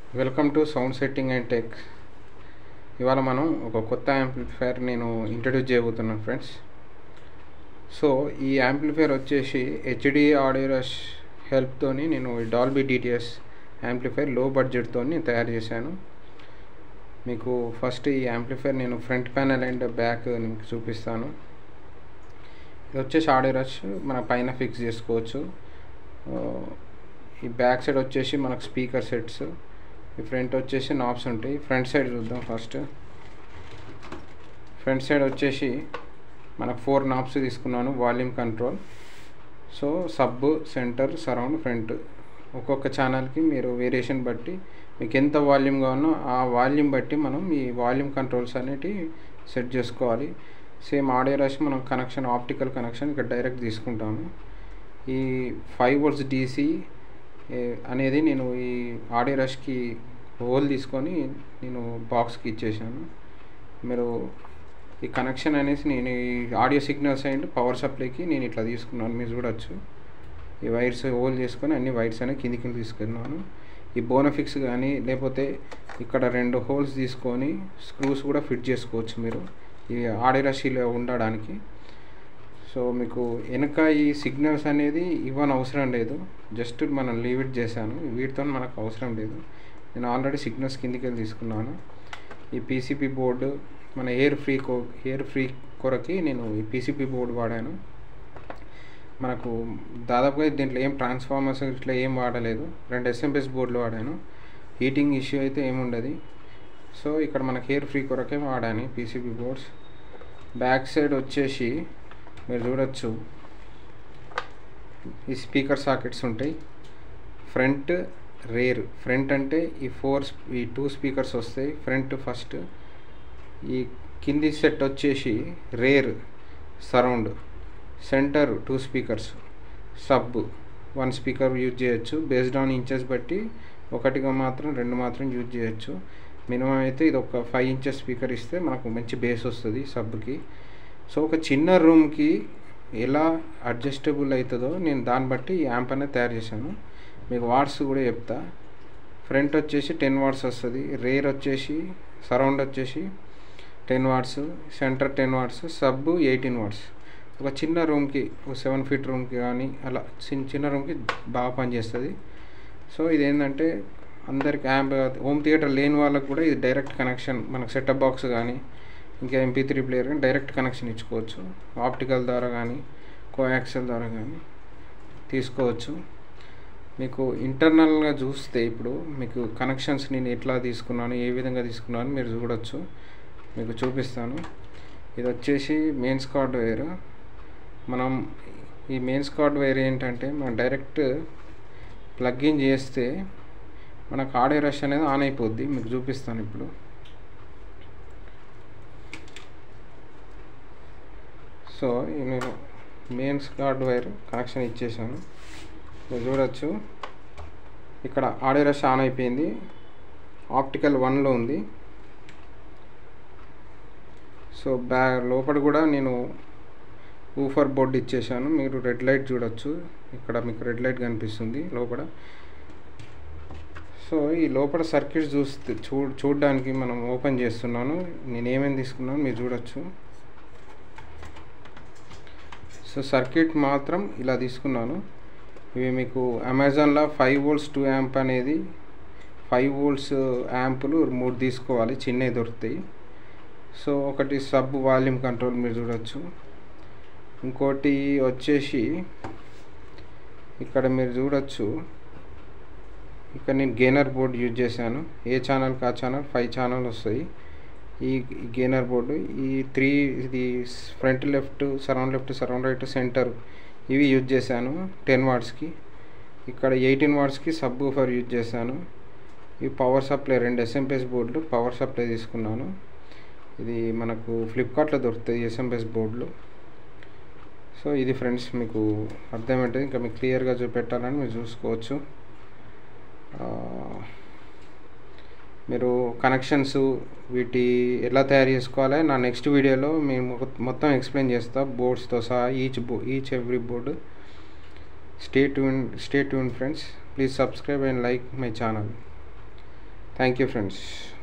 welcome to sound setting and tech ఇవాళ మనం ఒక కొత్త యాంప్లిఫైర్ నేను ఇంట్రడ్యూస్ చేయబోతున్నాను ఫ్రెండ్స్ సో ఈ యాంప్లిఫైర్ వచ్చేసి హెచ్డి ఆడియో రష్ హెల్ప్తోని నేను డాల్బీ డిటిఎస్ యాంప్లిఫైర్ లో బడ్జెట్తో నేను తయారు చేశాను మీకు ఫస్ట్ ఈ యాంప్లిఫైర్ నేను ఫ్రంట్ ప్యానల్ అండ్ బ్యాక్ మీకు చూపిస్తాను ఇది వచ్చేసి ఆడియో రష్ మన పైన ఫిక్స్ చేసుకోవచ్చు ఈ బ్యాక్ సైడ్ వచ్చేసి మనకు స్పీకర్ సెట్స్ ఈ ఫ్రంట్ వచ్చేసి నాబ్స్ ఉంటాయి ఫ్రంట్ సైడ్ చూద్దాం ఫస్ట్ ఫ్రంట్ సైడ్ వచ్చేసి మనకు ఫోర్ నాబ్స్ తీసుకున్నాను volume control so sub centre surround front ఒక్కొక్క ఛానల్కి మీరు వేరియేషన్ బట్టి మీకు ఎంత వాల్యూమ్ కావాలో ఆ వాల్యూమ్ బట్టి మనం ఈ వాల్యూమ్ కంట్రోల్స్ అనేటివి సెట్ చేసుకోవాలి సేమ్ ఆడియో రష్ మనం కనెక్షన్ ఆప్టికల్ కనెక్షన్ ఇక్కడ డైరెక్ట్ తీసుకుంటాము ఈ ఫైవ్ వోల్ట్స్ డీసీ అనేది నేను ఈ ఆడియో రష్కి హోల్ తీసుకొని నేను బాక్స్కి ఇచ్చేసాను మీరు ఈ కనెక్షన్ అనేసి నేను ఈ ఆడియో సిగ్నల్స్ అండ్ పవర్ సప్లైకి నేను ఇట్లా తీసుకున్నాను మీరు చూడొచ్చు ఈ వైర్స్ హోల్ చేసుకొని అన్ని వైర్స్ అనేవి కింది కింద తీసుకున్నాను ఈ బోనఫిక్స్ కానీ లేకపోతే ఇక్కడ రెండు హోల్స్ తీసుకొని స్క్రూస్ కూడా ఫిట్ చేసుకోవచ్చు మీరు ఈ ఆడియో రషీలో ఉండడానికి సో మీకు వెనక ఈ సిగ్నల్స్ అనేది ఇవ్వని అవసరం లేదు జస్ట్ మనం లీవ్ ఇట్ చేశాను వీటితో మనకు అవసరం లేదు నేను ఆల్రెడీ సిగ్నల్స్ కిందికి వెళ్ళి తీసుకున్నాను ఈ పీసీపీ బోర్డు మన ఎయిర్ ఫ్రీ కో ఎయిర్ ఫ్రీ కొరకి నేను ఈ పీసీపీ బోర్డు వాడాను మనకు దాదాపుగా దీంట్లో ఏం ట్రాన్స్ఫార్మర్స్ ఇట్లా ఏం వాడలేదు రెండు ఎస్ఎంఎస్ బోర్డులు వాడాను హీటింగ్ ఇష్యూ అయితే ఏముండదు సో ఇక్కడ మనకి ఎయిర్ ఫ్రీ కొరకే వాడాను పీసీబీ బోర్డ్స్ బ్యాక్ సైడ్ వచ్చేసి మీరు చూడొచ్చు ఈ స్పీకర్ సాకెట్స్ ఉంటాయి ఫ్రంట్ రేర్ ఫ్రంట్ అంటే ఈ ఫోర్ ఈ టూ స్పీకర్స్ వస్తాయి ఫ్రంట్ ఫస్ట్ ఈ కింది సెట్ వచ్చేసి rear surround centre two speakers sub one speaker use చేయొచ్చు బేస్డ్ ఆన్ ఇంచెస్ బట్టి ఒకటిగా మాత్రం రెండు మాత్రం యూజ్ చేయొచ్చు మినిమం అయితే ఇది ఒక ఫైవ్ ఇంచెస్ స్పీకర్ ఇస్తే మనకు మంచి బేస్ వస్తుంది సబ్కి సో ఒక చిన్న రూమ్కి ఎలా అడ్జస్టబుల్ అవుతుందో నేను దాన్ని బట్టి ఈ యాంప్ అనేది తయారు చేశాను మీకు వాట్స్ కూడా చెప్తా ఫ్రంట్ వచ్చేసి టెన్ వాట్స్ వస్తుంది రేర్ వచ్చేసి సరౌండ్ వచ్చేసి ten watts centre ten watts sub eighteen watts ఒక చిన్న రూమ్కి ఒక సెవెన్ ఫీట్ రూమ్కి కానీ అలా చిన్న చిన్న రూమ్కి బాగా పనిచేస్తుంది సో ఇది ఏంటంటే అందరికి యాంప్ హోమ్ థియేటర్ లేని వాళ్ళకి కూడా ఇది డైరెక్ట్ కనెక్షన్ మనకు సెటప్ బాక్స్ కానీ ఇంకా ఎంపీ త్రీ ప్లేయర్ కానీ డైరెక్ట్ కనెక్షన్ ఇచ్చుకోవచ్చు ఆప్టికల్ ద్వారా కానీ కోయాక్సెల్ ద్వారా కానీ తీసుకోవచ్చు మీకు ఇంటర్నల్గా చూస్తే ఇప్పుడు మీకు కనెక్షన్స్ నేను ఎట్లా తీసుకున్నాను ఏ విధంగా తీసుకున్నాను మీరు చూడొచ్చు మీకు చూపిస్తాను ఇది వచ్చేసి మెయిన్స్ కార్డ్ వైర్ మనం ఈ మెయిన్స్ కార్డ్ వైర్ ఏంటంటే మనం డైరెక్ట్ ప్లగ్ ఇన్ చేస్తే మనకు ఆడియో రష్ అనేది ఆన్ అయిపోద్ది మీకు చూపిస్తాను ఇప్పుడు సో నేను మెయిన్స్ కార్డ్ వైర్ కనెక్షన్ ఇచ్చేసాను మీరు చూడొచ్చు ఇక్కడ ఆడియో రష్ ఆన్ అయిపోయింది ఆప్టికల్ వన్లో ఉంది సో బ్యా లోపల కూడా నేను ఊఫర్ బోర్డు ఇచ్చేసాను మీరు రెడ్ లైట్ చూడొచ్చు ఇక్కడ మీకు రెడ్ లైట్ కనిపిస్తుంది లోపల సో ఈ లోపల సర్క్యూట్స్ చూస్తే చూ చూడడానికి మనం ఓపెన్ చేస్తున్నాను నేను ఏమేమి తీసుకున్నాను మీరు చూడొచ్చు సో సర్క్యూట్ మాత్రం ఇలా తీసుకున్నాను ఇవి మీకు అమెజాన్లో ఫైవ్ వోల్ట్స్ టూ యాంప్ అనేది ఫైవ్ వోల్ట్స్ యాంపులు మూడు తీసుకోవాలి చిన్నవి దొరుకుతాయి సో ఒకటి సబ్ వాల్యూమ్ కంట్రోల్ మీరు చూడొచ్చు ఇంకోటి వచ్చేసి ఇక్కడ మీరు చూడొచ్చు ఇక్కడ నేను గేనర్ బోర్డ్ యూజ్ చేశాను ఏ ఛానల్కి ఆ ఛానల్ ఫైవ్ ఛానల్ వస్తాయి ఈ గేనర్ బోర్డు ఈ త్రీ ఇది front left surround left surround right centre ఇవి యూజ్ చేశాను టెన్ వాట్స్కి ఇక్కడ ఎయిటీన్ వాట్స్కి సబ్ ఊఫర్ యూజ్ చేశాను ఈ పవర్ సప్లై రెండు ఎస్ఎంపిఎస్ బోర్డులు పవర్ సప్లై తీసుకున్నాను ఇది మనకు ఫ్లిప్కార్ట్లో దొరుకుతాయి ఎస్ఎంపిఎస్ బోర్డులు సో ఇది ఫ్రెండ్స్ మీకు అర్థమవుతుంది ఇంకా మీకు క్లియర్గా చూపెట్టాలని మీరు చూసుకోవచ్చు మీరు కనెక్షన్స్ వీటి ఎలా తయారు చేసుకోవాలి నా నెక్స్ట్ వీడియోలో మేము మొత్తం ఎక్స్ప్లెయిన్ చేస్తా బోర్డ్స్తో సహా ఈచ్ బో each every board stay tuned stay tuned friends please subscribe and like my channel thank you friends